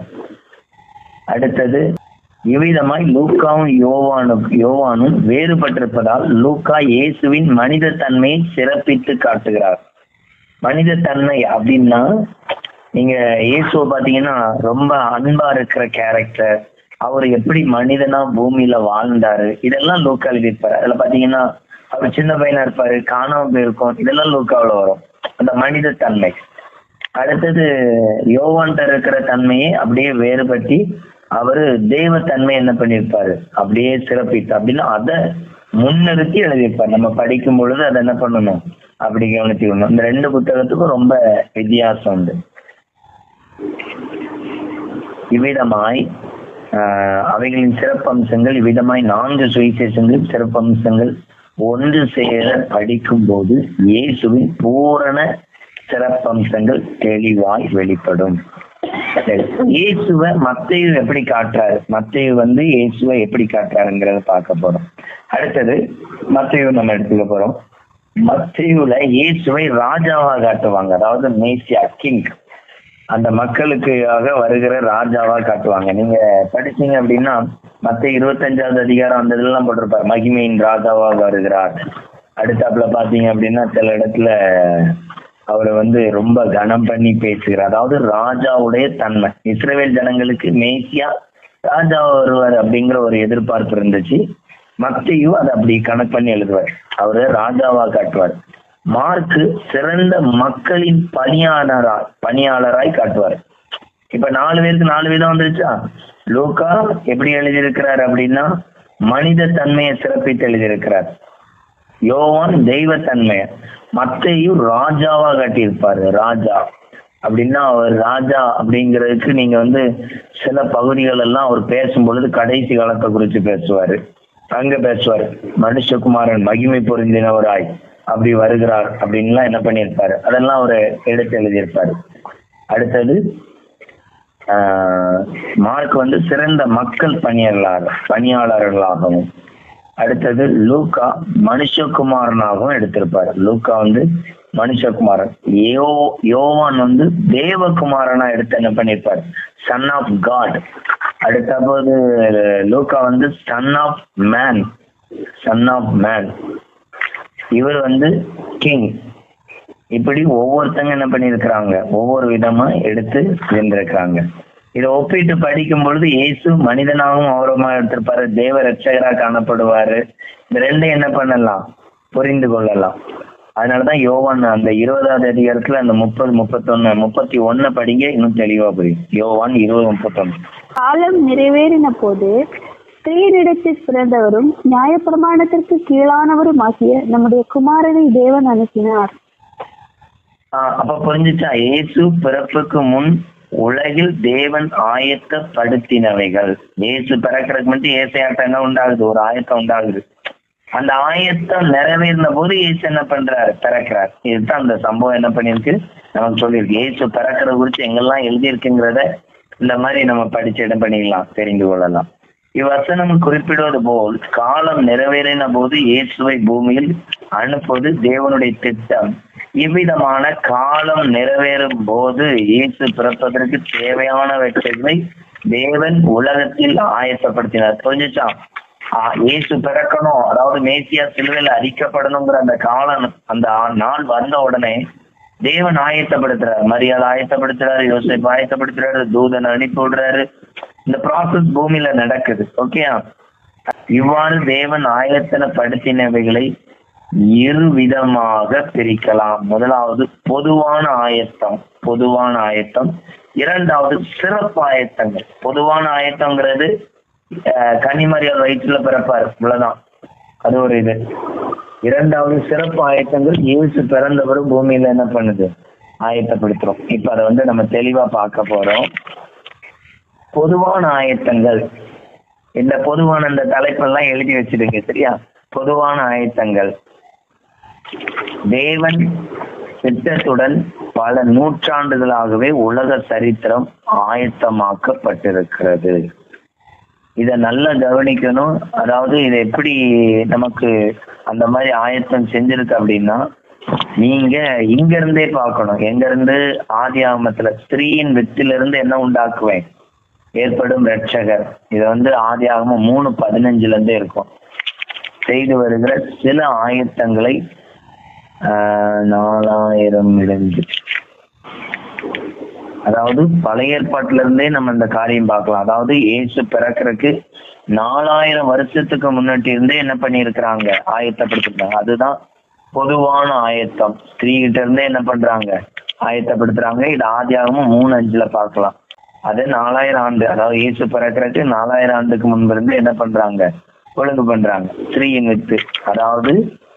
அடுத்தது இவ்விதமாய் லூக்காவும் யோவானும் யோவானும் வேறுபட்டிருப்பதால் லூக்கா இயேசுவின் மனித தன்மையை சிறப்பித்து காட்டுகிறார் மனித தன்மை அப்படின்னா நீங்க இயேசுவை பாத்தீங்கன்னா ரொம்ப அன்பா இருக்கிற கேரக்டர் அவர் எப்படி மனிதனா பூமியில வாழ்ந்தாரு இதெல்லாம் லூக்கா எழுதியிருப்பாரு அதுல பாத்தீங்கன்னா அவர் சின்ன பையனா இருப்பாரு காணாம போயிருக்கும் இதெல்லாம் லூக்காவுல வரும் அந்த மனித தன்மை அடுத்தது யோவான்ட்ட இருக்கிற தன்மையை அப்படியே வேறுபடுத்தி அவரு தெய்வத்தன்மை என்ன பண்ணியிருப்பாரு அப்படியே சிறப்பித்து அப்படின்னா அதை முன்னிறுத்தி எழுதியிருப்பார் நம்ம படிக்கும் பொழுது அதை என்ன பண்ணணும் அப்படி கவனிச்சுக்கணும் இந்த ரெண்டு புத்தகத்துக்கும் ரொம்ப வித்தியாசம் உண்டு இவ்விதமாய் ஆஹ், அவைகளின் சிறப்பம்சங்கள் இவ்விதமாய் நான்கு சுவிசேஷங்கள் சிறப்பம்சங்கள் ஒன்று சேர படிக்கும் போது இயேசுவின் பூரண சிறப்பம்சங்கள் தெளிவாய் வெளிப்படும் சரி. இயேசுவை மத்தேயு எப்படி காட்டுறாரு மத்தேயு வந்து இயேசுவை எப்படி காட்டுறாருங்கிறத பார்க்க போறோம் அடுத்தது மத்தேயு நம்ம எடுத்துக்க போறோம் மத்தேயுல இயேசுவை ராஜாவா காட்டுவாங்க அதாவது மேசியா கிங் அந்த மக்களுக்காக வருகிற ராஜாவா காட்டுவாங்க நீங்க படிச்சீங்க அப்படின்னா மத்த இருபத்தஞ்சாவது அதிகாரம் அந்த இதெல்லாம் போட்டிருப்பாரு மகிமையின் ராஜாவா வருகிறார் அடுத்தாப்புல பாத்தீங்க அப்படின்னா சில இடத்துல அவரை வந்து ரொம்ப கனம் பண்ணி பேசுகிறார் அதாவது ராஜாவுடைய தன்மை இஸ்ரேல் ஜனங்களுக்கு மேசியா ராஜா வருவார் அப்படிங்கிற ஒரு எதிர்பார்ப்பு இருந்துச்சு மத்தையும் அதை அப்படி கணக்கு பண்ணி எழுதுவார் அவரு ராஜாவா காட்டுவார் மார்க்கு சிறந்த மக்களின் பணியாளராய் பணியாளராய் காட்டுவார் இப்ப நாலு பேருக்கு நாலு விதம் வந்துருச்சா லூக்கா எப்படி எழுதியிருக்கிறார் அப்படின்னா மனித தன்மையை சிறப்பித்து எழுதியிருக்கிறார் யோவான் தெய்வத்தன்மை மத்தையும் ராஜாவா காட்டியிருப்பாரு ராஜா அப்படின்னா அவர் ராஜா அப்படிங்கிறதுக்கு நீங்க வந்து சில பகுதிகள் எல்லாம் அவர் பேசும் பொழுது கடைசி காலத்தை குறித்து பேசுவாரு அங்க பேசுவார் மனுஷகுமாரன் மகிமை பொருந்தினவராய் அப்படி வருகிறார் அப்படின்லாம் என்ன பண்ணியிருப்பாரு அதெல்லாம் அவர் எடுத்து எழுதியிருப்பாரு அடுத்தது ஆஹ், மார்க் வந்து சிறந்த மக்கள் பணியாளர் பணியாளர்களாகவும் அடுத்தது லூக்கா மனுஷகுமாரனாகவும் எடுத்திருப்பாரு லூக்கா வந்து மனுஷகுமாரன் யோ யோவான் வந்து தேவகுமாரனா எடுத்து என்ன பண்ணிருப்பாரு சன் ஆஃப் காட் அடுத்தபோது லூக்கா வந்து son of man son of man இவர் வந்து கிங் இப்படி ஒவ்வொருத்தங்க என்ன பண்ணியிருக்கிறாங்க ஒவ்வொரு விதமா எடுத்து இருந்திருக்காங்க இதை ஒப்பிட்டு படிக்கும் பொழுது இயேசு மனிதனாகவும் அவரமா எடுத்திருப்பாரு தேவ ரட்சகரா காணப்படுவாரு இந்த ரெண்டையும் என்ன பண்ணலாம் புரிந்து கொள்ளலாம் அதனாலதான் யோவான் அந்த இருபதாவது அதிகாரத்துல அந்த முப்பது முப்பத்தொன்னு முப்பத்தி ஒன்னு படிங்க இன்னும் தெளிவா புரியும் யோவான் இருபது முப்பத்தொன்னு காலம் நிறைவேறின போது ஸ்திரீனிடத்தில் பிறந்தவரும் நியாயப்பிரமாணத்திற்கு கீழானவரும் ஆகிய நம்முடைய குமாரனை தேவன் அனுப்பினார் ஆஹ் அப்ப புரிஞ்சுச்சா இயேசு பிறப்புக்கு முன் உலகில் தேவன் ஆயத்தப்படுத்தினவைகள் இயேசு பிறக்கிறதுக்கு மட்டும் ஏசையாட்டம் என்ன உண்டாகுது ஒரு ஆயத்தம் உண்டாகுது அந்த ஆயத்தம் நிறைவேறின போது இயேசு என்ன பண்றாரு பிறக்கிறார் இதுதான் அந்த சம்பவம் என்ன பண்ணிருக்கு நமக்கு சொல்லியிருக்கு இயேசு பிறக்கிறத குறித்து எங்கெல்லாம் எழுதியிருக்குங்கிறத இந்த மாதிரி நம்ம படிச்சு என்ன பண்ணிக்கலாம் தெரிந்து கொள்ளலாம் இவ்வசனம் குறிப்பிடுவது போல் காலம் நிறைவேறின போது இயேசுவை பூமியில் அனுப்புவது தேவனுடைய திட்டம் இவ்விதமான காலம் நிறைவேறும் போது இயேசு பிறப்பதற்கு தேவையானவற்றை தேவன் உலகத்தில் ஆயத்தப்படுத்தினார் புரிஞ்சுச்சா ஆஹ் இயேசு பிறக்கணும் அதாவது மேசியா சிலுவையில் அரிக்கப்படணுங்கிற அந்த காலம் அந்த நாள் வந்த உடனே தேவன் ஆயத்தப்படுத்துறாரு மரியாதை ஆயத்தப்படுத்துறாரு யோசிப்பு ஆயத்தப்படுத்துறாரு தூதன் அனுப்பி விடுறாரு இந்த ப்ராசஸ் பூமியில நடக்குது ஓகேயா இவ்வாறு தேவன் ஆயத்தனப்படுத்தினவைகளை இரு விதமாக பிரிக்கலாம் முதலாவது பொதுவான ஆயத்தம் பொதுவான ஆயத்தம் இரண்டாவது சிறப்பு ஆயத்தங்கள் பொதுவான ஆயத்தங்கிறது அஹ், கன்னிமரியால் வயிற்றுல பிறப்பார் இவ்வளவுதான் அது ஒரு இது இரண்டாவது சிறப்பு ஆயத்தங்கள் இயேசு பிறந்தவரும் பூமியில என்ன பண்ணுது ஆயத்தப்படுத்துறோம் இப்ப அதை வந்து நம்ம தெளிவா பார்க்க போறோம் பொதுவான ஆயத்தங்கள் இந்த பொதுவான இந்த தலைப்பெல்லாம் எழுதி வச்சிடுங்க சரியா பொதுவான ஆயத்தங்கள் தேவன் திட்டத்துடன் பல நூற்றாண்டுகளாகவே உலக சரித்திரம் ஆயத்தமாக்கப்பட்டிருக்கிறது இத நல்லா கவனிக்கணும் அதாவது இது எப்படி நமக்கு அந்த மாதிரி ஆயத்தம் செஞ்சிருக்கு அப்படின்னா நீங்க இங்க இருந்தே பார்க்கணும் எங்க இருந்து ஆதி ஆகமத்துல ஸ்திரீயின் வித்திலிருந்து என்ன உண்டாக்குவேன் ஏற்படும் ரட்சகர் இது வந்து ஆதி ஆகமம் மூணு பதினஞ்சுல இருந்தே இருக்கும் செய்து வருகிற சில ஆயத்தங்களை ஆஹ், நாலாயிரம் இருந்து அதாவது பழைய ஏற்பாட்டுல இருந்தே நம்ம இந்த காரியம் பார்க்கலாம் அதாவது இயேசு பிறக்கிறதுக்கு நாலாயிரம் வருஷத்துக்கு முன்னாடி இருந்தே என்ன பண்ணியிருக்கிறாங்க ஆயத்தப்படுத்திருக்காங்க அதுதான் பொதுவான ஆயத்தம் ஸ்திரீகிட்ட இருந்தே என்ன பண்றாங்க ஆயத்தப்படுத்துறாங்க இது ஆதியாகமும் மூணு அஞ்சுல பார்க்கலாம் அது நாலாயிரம் ஆண்டு அதாவது இயேசு பிறக்கிறதுக்கு நாலாயிரம் ஆண்டுக்கு முன்பு இருந்து என்ன பண்றாங்க ஒழுங்கு பண்றாங்க ஸ்திரீயின் வித்து அதாவது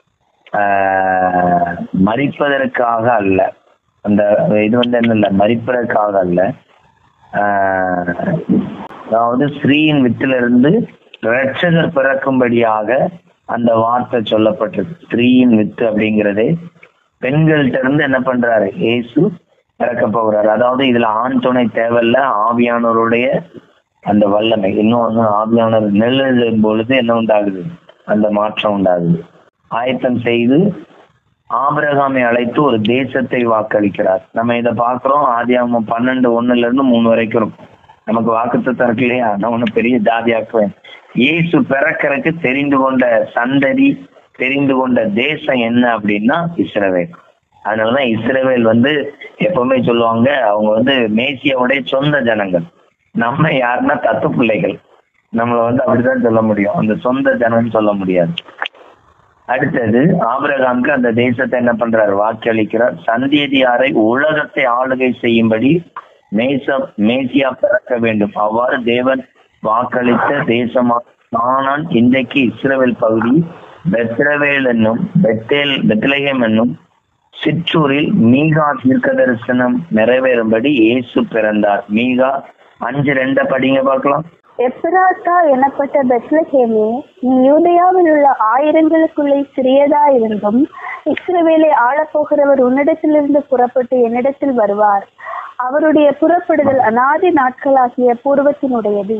ஆஹ், மரிப்பதற்காக அல்ல அந்த இது வந்து என்ன இல்ல மரிப்பதற்காக அல்ல ஆஹ், அதாவது ஸ்ரீயின் வித்திலிருந்து ரட்சகர் பிறக்கும்படியாக அந்த வார்த்தை சொல்லப்பட்டிருக்கு ஸ்திரீயின் வித்து அப்படிங்கிறதே பெண்கள்கிட்ட இருந்து என்ன பண்றாரு இயேசு பிறக்க போகிறார் அதாவது இதுல ஆண் துணை தேவையில்ல ஆவியானவருடைய அந்த வல்லமை இன்னும் வந்து ஆவியானவர் நெல்லும் பொழுது என்ன உண்டாகுது அந்த மாற்றம் உண்டாகுது ஆயத்தம் செய்து ஆபிரகாமை அழைத்து ஒரு தேசத்தை வாக்களிக்கிறார் நம்ம இதை பார்க்கிறோம் ஆதியாகமம் பன்னெண்டு ஒண்ணுல இருந்து மூணு வரைக்கும் இருக்கும் நமக்கு வாக்குத்தத்தம் இருக்கு இல்லையா நான் ஒன்னும் பெரிய ஜாதியாக்குவேன் இயேசு பிறக்கறதுக்கு தெரிந்து கொண்ட சந்ததி தெரிந்து கொண்ட தேசம் என்ன அப்படின்னா இஸ்ரவேல் அதனாலதான் இஸ்ரவேல் வந்து எப்பவுமே சொல்லுவாங்க அவங்க வந்து மேசியாவுடைய சொந்த ஜனங்கள் நம்ம யாருன்னா தத்து பிள்ளைகள் நம்மள வந்து அப்படிதான் சொல்ல முடியும் அந்த சொந்த ஜனம்னு சொல்ல முடியாது அடுத்தது ஆபிரகாமுக்கு அந்த தேசத்தை என்ன பண்றாரு வாக்களிக்கிறார் சந்தேதியாரை உலகத்தை ஆளுகை செய்யும்படி மேச மேசியா பிறக்க வேண்டும் அவ்வாறு தேவன் வாக்களித்த தேசமா கானான் இன்றைக்கு இஸ்ரவேல் பகுதி பெத்ரவேல் என்னும் பெத்தேல் பெத்லகேம் என்னும் சிற்றூரில் மீகா தீர்க்க தரிசனம் நிறைவேறும்படி இயேசு பிறந்தார் மீகா அஞ்சு ரெண்ட படிங்க பார்க்கலாம் எப்ராத்தா எனப்பட்ட பெத்லஹேமே நீ யூதயாவில் உள்ள ஆயிரங்களுக்குள்ளே சிறியதா இருந்தும் இஸ்ரவேலை ஆளப்போகிறவர் உன்னிடத்திலிருந்து புறப்பட்டு என்னிடத்தில் வருவார் அவருடைய புறப்படுதல் அநாதி நாட்களாகிய பூர்வத்தினுடையது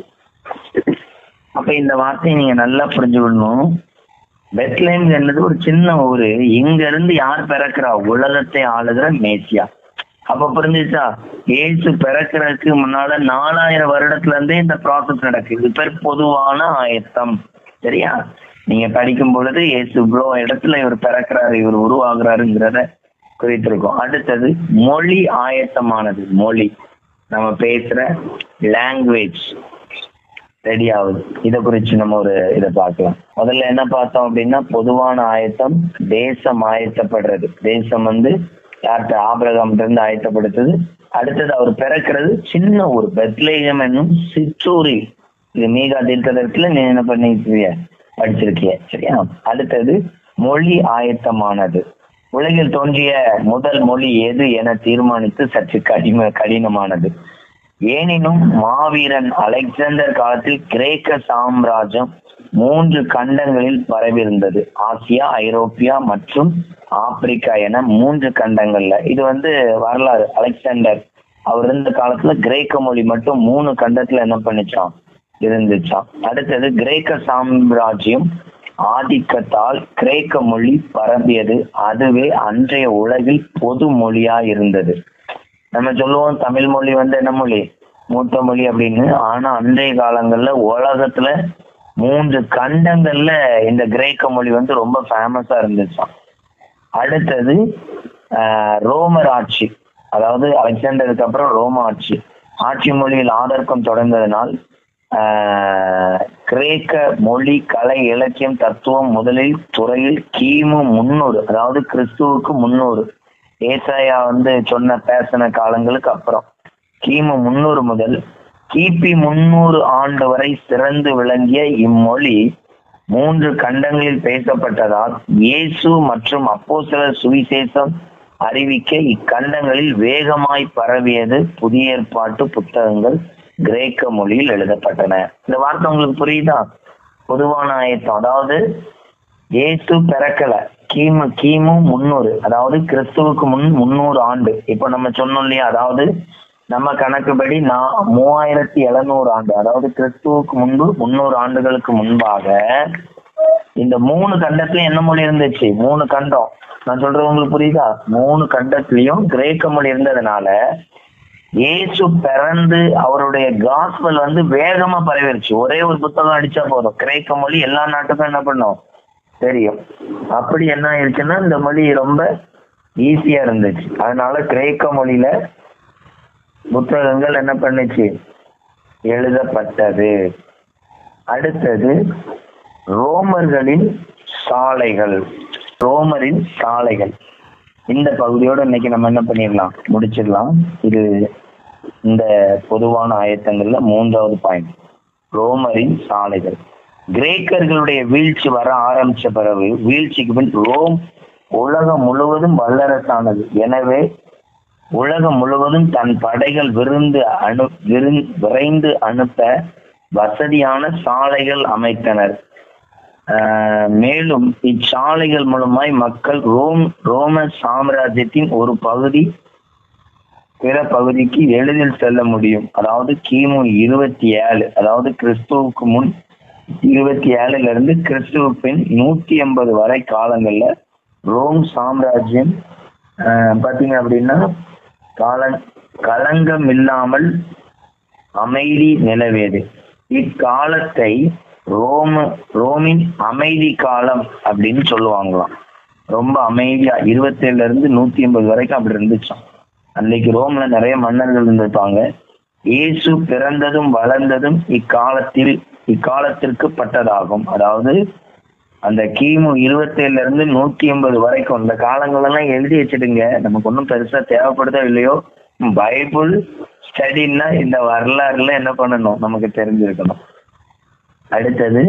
அப்ப இந்த வார்த்தையை நீங்க நல்லா புரிஞ்சுக்கணும் பெத்லேம் என்னது ஒரு சின்ன ஊரு இங்க இருந்து யார் பிறக்கிறா உலகத்தை ஆளுகிற மேசியா அப்ப புரிஞ்சுச்சா ஏசு பிறக்கிறதுக்கு முன்னால நாலாயிரம் வருடத்துல இருந்தே இந்த ப்ராசஸ் நடக்குது இது பேர் பொதுவான ஆயத்தம் சரியா நீங்க படிக்கும் பொழுது ஏசு இவ்வளோ இடத்துல இவர் பிறக்கிறாரு இவர் உருவாகிறாருங்கிறத குறித்திருக்கோம் அடுத்தது மொழி ஆயத்தமானது மொழி நம்ம பேசுற லாங்குவேஜ் ரெடி ஆகுது இதை குறிச்சு நம்ம ஒரு இதை பார்க்கலாம் முதல்ல என்ன பார்த்தோம் அப்படின்னா பொதுவான ஆயத்தம் தேசம் ஆயத்தப்படுறது தேசம் வந்து யார்கிட்ட ஆபிரகாம்கிட்ட இருந்து ஆயத்தப்படுத்துது அடுத்தது அவர் பிறக்கிறது சின்ன ஊர் பெத்லேயம் என்னும் சிற்றூரி இது மீகா தீர்க்கதற்குல நீ என்ன பண்ணிருக்கிய படிச்சிருக்கிய சரியா அடுத்தது மொழி ஆயத்தமானது உலகில் தோன்றிய முதல் மொழி எது என தீர்மானித்து சற்று கடிம கடினமானது ஏனினும் மாவீரன் அலெக்சாண்டர் காலத்தில் கிரேக்க சாம்ராஜ்யம் மூன்று கண்டங்களில் பரவியிருந்தது ஆசியா ஐரோப்பியா மற்றும் ஆப்பிரிக்கா என மூன்று கண்டங்கள்ல இது வந்து வரலாறு அலெக்சாண்டர் அவர் இருந்த காலத்துல கிரேக்க மொழி மட்டும் மூணு கண்டத்துல என்ன பண்ணிச்சான் இருந்துச்சாம் அடுத்தது கிரேக்க சாம்ராஜ்யம் ஆதிக்கத்தால் கிரேக்க மொழி பரவியது அதுவே அன்றைய உலகில் பொது மொழியா இருந்தது நம்ம சொல்லுவோம் தமிழ் மொழி வந்து என்ன மொழி மூத்த மொழி அப்படின்னு ஆனா அன்றைய காலங்கள்ல உலகத்துல மூன்று கண்டங்கள்ல இந்த கிரேக்க மொழி வந்து ரொம்ப ஃபேமஸா இருந்துச்சாம் அடுத்தது ஆஹ், ரோமர் ஆட்சி அதாவது அலெக்சாண்டருக்கு அப்புறம் ரோம ஆட்சி ஆட்சி மொழியில் ஆதர்க்கம் தொடர்ந்ததனால் ஆஹ், கிரேக்க மொழி கலை இலக்கியம் தத்துவம் முதலில் துறையில் கிமு முன்னூறு அதாவது கிறிஸ்துவுக்கு முன்னூறு ஏசாயா வந்து சொன்ன பேசின காலங்களுக்கு அப்புறம் கிமு முன்னூறு முதல் கிபி முன்னூறு ஆண்டு வரை சிறந்து விளங்கிய இம்மொழி மூன்று கண்டங்களில் பேசப்பட்டதால் இயேசு மற்றும் அப்போஸ்தலர் சுவிசேஷம் அறிவிக்க இக்கண்டங்களில் வேகமாய் பரவியது புதிய ஏற்பாட்டு புத்தகங்கள் கிரேக்க மொழியில் எழுதப்பட்டன இந்த வார்த்தை உங்களுக்கு புரியுதா பொதுவான ஆயத்தம் அதாவது இயேசு பிறக்கல கிமு கிமு முன்னூறு அதாவது கிறிஸ்துவுக்கு முன் முன்னூறு ஆண்டு இப்ப நம்ம சொன்னோம் இல்லையா அதாவது நம்ம கணக்குப்படி நான் மூவாயிரத்தி எழுநூறு ஆண்டு அதாவது கிறிஸ்துவுக்கு முன்பு முன்னூறு ஆண்டுகளுக்கு முன்பாக இந்த மூணு கண்டத்துலயும் என்ன மொழி இருந்துச்சு மூணு கண்டம் நான் சொல்றது உங்களுக்கு புரியுதா மூணு கண்டத்துலயும் கிரேக்க மொழி இருந்ததுனால இயேசு பிறந்து அவருடைய காஸ்பல் வந்து வேகமா பரவிருச்சு ஒரே ஒரு புத்தகம் அடிச்சா போதும் கிரேக்க மொழி எல்லா நாட்டுக்கும் என்ன பண்ணும் தெரியும் அப்படி என்ன ஆயிடுச்சுன்னா இந்த மொழி ரொம்ப ஈஸியா இருந்துச்சு அதனால கிரேக்க மொழியில புத்தகங்கள் என்ன பண்ணுச்சு எழுதப்பட்டது அடுத்தது ரோமர்களின் சாலைகள் ரோமரின் சாலைகள் இந்த பகுதியோட இன்னைக்கு நம்ம என்ன பண்ணிடலாம் முடிச்சிடலாம் இது இந்த பொதுவான ஆயத்தங்கள்ல மூன்றாவது பாயிண்ட் ரோமரின் சாலைகள் கிரேக்கர்களுடைய வீழ்ச்சி வர ஆரம்பிச்ச பிறகு வீழ்ச்சிக்கு பின் ரோம் உலகம் முழுவதும் வல்லரசானது எனவே உலகம் முழுவதும் தன் படைகள் விருந்து அனு விருந் விரைந்து அனுப்ப வசதியான சாலைகள் அமைத்தனர் ஆஹ் மேலும் இச்சாலைகள் மூலமாய் மக்கள் ரோம் ரோம சாம்ராஜ்யத்தின் ஒரு பகுதி பிற பகுதிக்கு எளிதில் செல்ல முடியும் அதாவது கிமு இருபத்தி ஏழு அதாவது கிறிஸ்துவுக்கு முன் இருபத்தி ஏழுல இருந்து கிறிஸ்துவுக்கு பின் நூத்தி எண்பது வரை காலங்கள்ல ரோம் சாம்ராஜ்யம் ஆஹ், பாத்தீங்க அப்படின்னா கால களங்கம் இல்லாமல் அமைதி நிலவியது இக்காலத்தை ரோம ரோமின் அமைதி காலம் அப்படின்னு சொல்லுவாங்களாம் ரொம்ப அமைதியா இருபத்தேழுல இருந்து நூத்தி எண்பது வரைக்கும் அப்படி இருந்துச்சாம் அன்னைக்கு ரோம்ல நிறைய மன்னர்கள் இருந்திருப்பாங்க இயேசு பிறந்ததும் வளர்ந்ததும் இக்காலத்தில் இக்காலத்திற்கு பட்டதாகும் அதாவது அந்த கிமு இருபத்தேழுல இருந்து நூத்தி எண்பது வரைக்கும் இந்த காலங்கள் எல்லாம் எழுதி வச்சிடுங்க நமக்கு ஒன்றும் பெருசா தேவைப்படுதோ இல்லையோ பைபிள் ஸ்டடின்னா இந்த வரலாறுல என்ன பண்ணணும் நமக்கு தெரிஞ்சிருக்கணும் அடுத்தது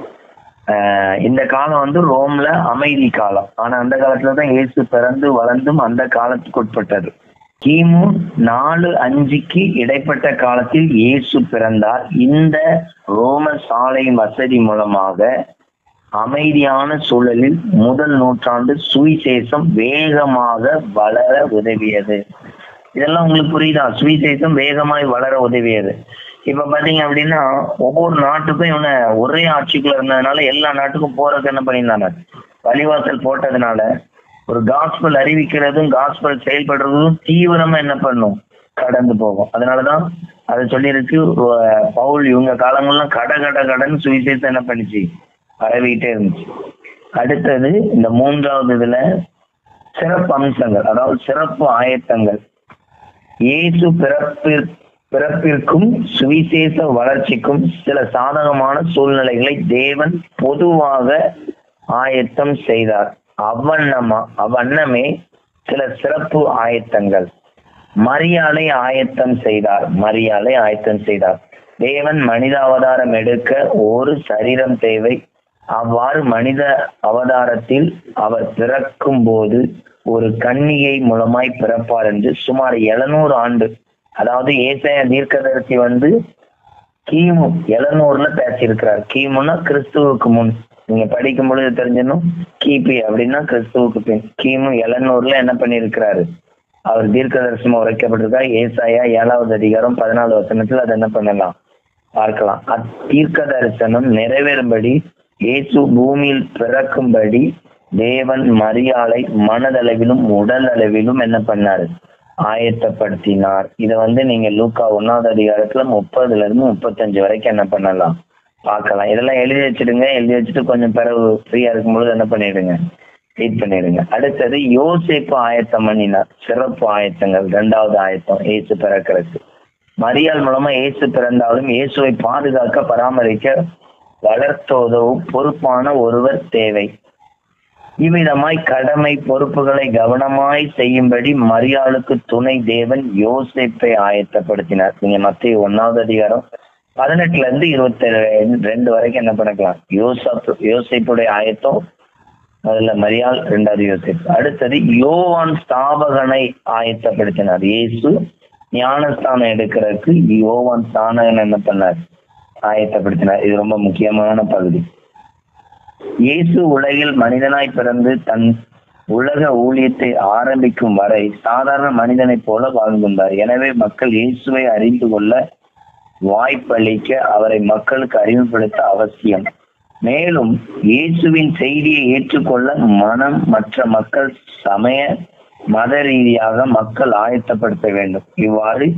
ஆஹ் இந்த காலம் வந்து ரோம்ல அமைதி காலம் ஆனா அந்த காலத்துல தான் இயேசு பிறந்து வளர்ந்தும் அந்த காலத்துக்கு உட்பட்டது கிமு நாலு அஞ்சுக்கு இடைப்பட்ட காலத்தில் இயேசு பிறந்தார் இந்த ரோம சாலை வசதி மூலமாக அமைதியான சூழலில் முதல் நூற்றாண்டு சுவிசேஷம் வேகமாக வளர உதவியது இதெல்லாம் உங்களுக்கு புரியுதா சுவிசேஷம் வேகமாய் வளர உதவியது இப்ப பாத்தீங்க அப்படின்னா ஒவ்வொரு நாட்டுக்கும் இவனை ஒரே ஆட்சிக்குள்ள இருந்ததுனால எல்லா நாட்டுக்கும் போறதுக்கு என்ன பண்ணியிருந்தாங்க வழிவாசல் போட்டதுனால ஒரு காஸ்பல் அறிவிக்கிறதும் காஸ்பல் செயல்படுறதும் தீவிரமா என்ன பண்ணும் கடந்து போகும் அதனாலதான் அதை சொல்லியிருக்கு அஹ் பவுல் இவங்க காலங்கள்லாம் கட கட கடன் சுவிசேஷம் என்ன பண்ணிச்சு பரவிட்டே இருந்துச்சு அடுத்தது இந்த மூன்றாவது இதுல சிறப்பு அம்சங்கள் அதாவது சிறப்பு ஆயத்தங்கள் இயேசு பிறப்பிற் பிறப்பிற்கும் சுவிசேஷ வளர்ச்சிக்கும் சில சாதகமான சூழ்நிலைகளை தேவன் பொதுவாக ஆயத்தம் செய்தார் அவ்வண்ணமா அவ்வண்ணமே சில சிறப்பு ஆயத்தங்கள் மரியாதை ஆயத்தம் செய்தார் மரியாதை ஆயத்தம் செய்தார் தேவன் மனித அவதாரம் எடுக்க ஒரு சரீரம் தேவை அவ்வாறு மனித அவதாரத்தில் அவர் பிறக்கும் போது ஒரு கன்னிகை மூலமாய் பிறப்பார் என்று சுமார் எழுநூறு ஆண்டு அதாவது ஏசாய தீர்க்கதரிசி வந்து கிமு எழுநூறுல பேசியிருக்கிறார் கிமுன்னா கிறிஸ்துவுக்கு முன் நீங்க படிக்கும் பொழுது தெரிஞ்சிடணும் கிபி அப்படின்னா கிறிஸ்துவுக்கு பின் கிமு எழுநூறுல என்ன பண்ணியிருக்கிறாரு அவர் தீர்க்க தரிசனம் உரைக்கப்பட்டிருக்கா ஏசாயா ஏழாவது அதிகாரம் பதினாலு வசனத்துல அதை என்ன பண்ணலாம் பார்க்கலாம் அத்தீர்க்க தரிசனம் நிறைவேறும்படி இயேசு பூமியில் பிறக்கும்படி தேவன் மரியாதை மனதளவிலும் உடல் அளவிலும் என்ன பண்ணாரு ஆயத்தப்படுத்தினார் இதை வந்து நீங்க லூக்கா ஒன்னாவது அதிகாரத்துல முப்பதுல இருந்து முப்பத்தஞ்சு வரைக்கும் என்ன பண்ணலாம் பார்க்கலாம் இதெல்லாம் எழுதி வச்சிடுங்க எழுதி வச்சுட்டு கொஞ்சம் பிறகு ஃப்ரீயா இருக்கும்பொழுது என்ன பண்ணிடுங்க ரீட் பண்ணிடுங்க அடுத்தது யோசிப்பு ஆயத்தம் பண்ணினார் சிறப்பு ஆயத்தங்கள் ரெண்டாவது ஆயத்தம் இயேசு பிறக்கிறதுக்கு மரியாள் மூலமா இயேசு பிறந்தாலும் இயேசுவை பாதுகாக்க பராமரிக்க வளர்த்தோதவும் பொறுப்பான ஒருவர் தேவை இவ்விதமாய் கடமை பொறுப்புகளை கவனமாய் செய்யும்படி மரியாளுக்கு துணை தேவன் யோசிப்பை ஆயத்தப்படுத்தினார் நீங்க மத்திய ஒன்னாவது அதிகாரம் பதினெட்டுல இருந்து இருபத்தி ரெண்டு வரைக்கும் என்ன பண்ணிக்கலாம் யோசப் யோசிப்புடைய ஆயத்தம் முதல்ல மரியாள் ரெண்டாவது யோசிப்பு அடுத்தது யோவான் ஸ்தாபகனை ஆயத்தப்படுத்தினார் இயேசு ஞானஸ்தானம் எடுக்கிறதுக்கு யோவான் ஸ்தானகன் என்ன பண்ணார் ஆயத்தப்படுத்தினார் இது ரொம்ப முக்கியமான பகுதி இயேசு உலகில் மனிதனாய் பிறந்து தன் உலக ஊழியத்தை ஆரம்பிக்கும் வரை சாதாரண மனிதனைப் போல வாழ்ந்தார் எனவே மக்கள் இயேசுவை அறிந்து கொள்ள வாய்ப்பளிக்க அவரை மக்களுக்கு அறிமுகப்படுத்த அவசியம் மேலும் இயேசுவின் செய்தியை ஏற்றுக்கொள்ள மனம் மற்ற மக்கள் சமய மத ரீதியாக மக்கள் ஆயத்தப்படுத்த வேண்டும் இவ்வாறு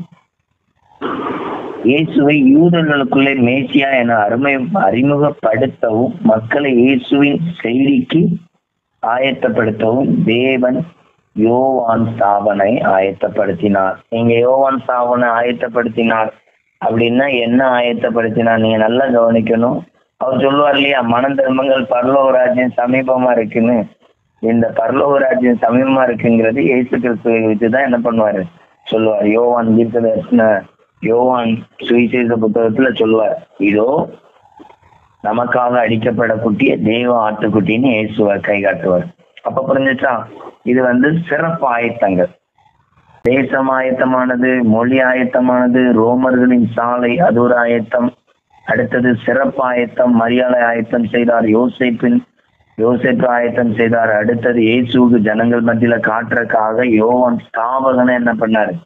இயேசுவை யூதர்களுக்குள்ளே மேசியா என அருமை அறிமுகப்படுத்தவும் மக்களை இயேசுவின் செய்திக்கு ஆயத்தப்படுத்தவும் தேவன் யோவான் ஸ்தாபனை ஆயத்தப்படுத்தினார் நீங்க யோவான் ஸ்தாபனை ஆயத்தப்படுத்தினார் அப்படின்னா என்ன ஆயத்தப்படுத்தினார் நீங்க நல்லா கவனிக்கணும் அவர் சொல்லுவார் இல்லையா மனம் திரும்பங்கள் பரலோக ராஜ்யம் சமீபமா இருக்குன்னு இந்த பரலோக ராஜ்யம் சமீபமா இருக்குங்கிறது இயேசு கிறிஸ்துவை வச்சுதான் என்ன பண்ணுவாரு சொல்லுவார் யோவான் தீர்க்க தரிசன யோவான் சுவிசேஷ புத்தகத்துல சொல்லுவார் இதோ நமக்காக அடிக்கப்படக்கூடிய தெய்வ ஆட்டுக்குட்டின்னு இயேசுவர் கை காட்டுவார் அப்ப புரிஞ்சுச்சா இது வந்து சிறப்பு ஆயத்தங்கள் தேசம் ஆயத்தமானது மொழி ஆயத்தமானது ரோமர்களின் சாலை அது ஒரு ஆயத்தம் அடுத்தது சிறப்பு ஆயத்தம் மரியாதை ஆயத்தம் செய்தார் யோசிப்பின் யோசிப்பு ஆயத்தம் செய்தார் அடுத்தது இயேசுவுக்கு ஜனங்கள் மத்தியில காட்டுறதுக்காக யோவான் ஸ்தாபகனை என்ன பண்ணாரு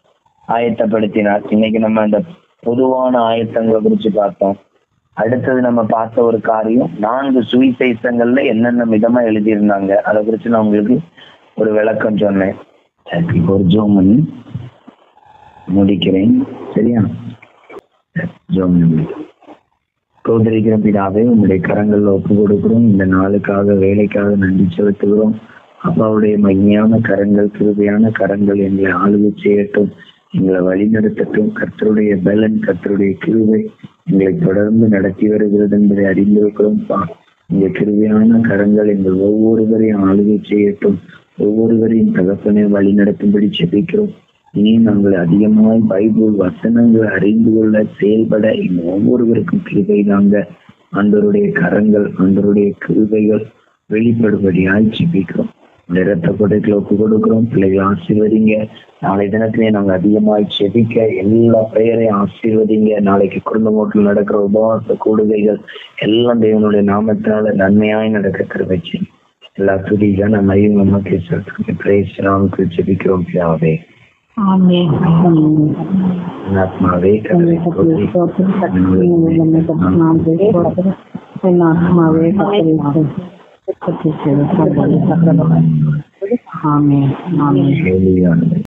ஆயத்தப்படுத்தினார் இன்னைக்கு நம்ம அந்த பொதுவான ஆயத்தங்களை குறிச்சு பார்த்தோம் அடுத்தது நம்ம பார்த்த ஒரு காரியம் நான்கு சுவிசேஷங்கள்ல என்னென்ன விதமா எழுதியிருந்தாங்க அதை குறிச்சு நான் உங்களுக்கு ஒரு விளக்கம் சொன்னேன் சரி, இப்போ ஒரு ஜோம் பண்ணி முடிக்கிறேன் சரியா சரி, ஜோம் பண்ணி முடிக்கிறேன். சோதரிக்கிற பிதாவே உங்களுடைய கரங்கள்ல ஒப்பு கொடுக்கிறோம் இந்த நாளுக்காக வேலைக்காக நன்றி செலுத்துகிறோம் அப்பாவுடைய மகிமையான கரங்கள் கிருபையான கரங்கள் எங்களை ஆளுகை செய்யட்டும் எங்களை வழிநடத்தட்டும் கர்த்தருடைய பலன் கர்த்தருடைய கிருபை எங்களை தொடர்ந்து நடத்தி வருகிறது என்பதை அறிந்திருக்கிறோம் பா இந்த கிருபையான கரங்கள் எங்கள் ஒவ்வொருவரையும் ஆளுகை செய்யட்டும் ஒவ்வொருவரையும் தகப்பனை வழி நடத்தும்படி செபிக்கிறோம் இனியும் நாங்கள் அதிகமாய் பைபிள் வசனங்களை அறிந்து கொள்ள செயல்பட எங்க ஒவ்வொருவருக்கும் கிருபை தாங்க ஆண்டவருடைய கரங்கள் ஆண்டவருடைய கிருபைகள் வெளிப்படும்படியாய் ஜெபிக்கிறோம் நிறத்த கொடைகளை ஒப்பு கொடுக்கிறோம் பிள்ளைகளை ஆசீர்வதிங்க நாளை தினத்திலே நாங்க அதிகமாய் செபிக்க எல்லா பெயரையும் ஆசீர்வதிங்க நாளைக்கு குடும்பமோட்டில் நடக்கிற உபவாச கூடுகைகள் எல்லாம் தேவனுடைய நாமத்தினால நன்மையாய் நடக்க கிருபைச்சு எல்லா துதிக நம்ம நமக்கு பிரேஸ் ராமுக்கு ஜெபிக்கிறோம் பியாவே ஆமென் ஆமென் ஆத்மாவே கர்த்தரை ஸ்தோத்திரி. ஆமென் ஆமென் ஹalleluya.